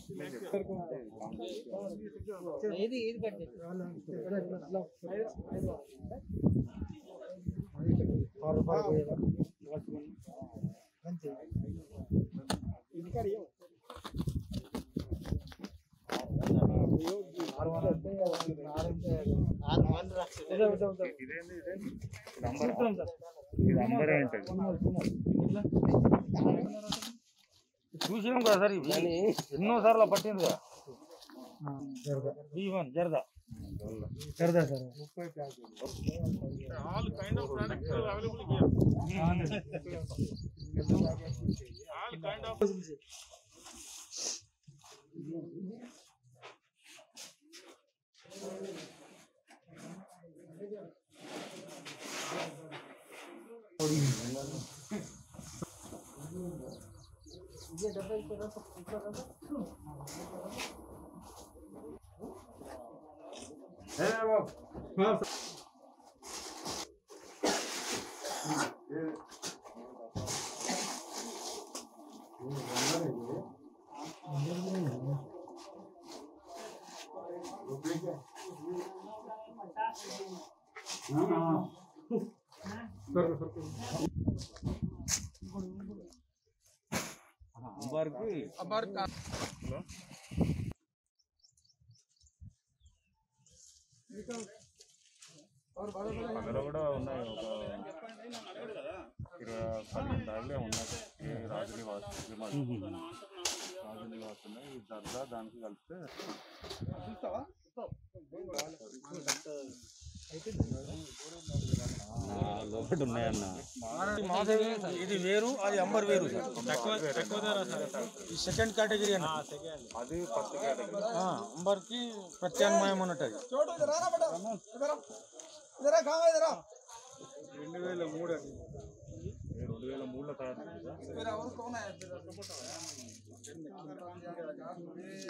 ఇది ఇది కట్ చూసినాం కదా సార్ ఇవి ఎన్నో సార్లు పట్టింది కదా ఈవెన్ జరదా జరదా sir all kind of products are available here. All kind of అందులో కూడా ఉన్నాయి ఒక ఇరవై పన్నెండు దానిలో ఉన్నాయి ఈ రాజుని వాసు రాజుని వాస్తున్నాయి ఈ జర్దా దానికి కలిపితే లోపల ఉన్నాయన్న ఇది వేరు అది అంబర్ వేరు ఈ సెకండ్ కేటగిరీ అన్న అది ఫస్ట్ కేటగిరీ ఆ, అంబర్కి ప్రత్యామ్నాయం అన్నట్టు అది రెండు వేల మూడు అండి రెండు వేల మూడులో తయారు చేశారు.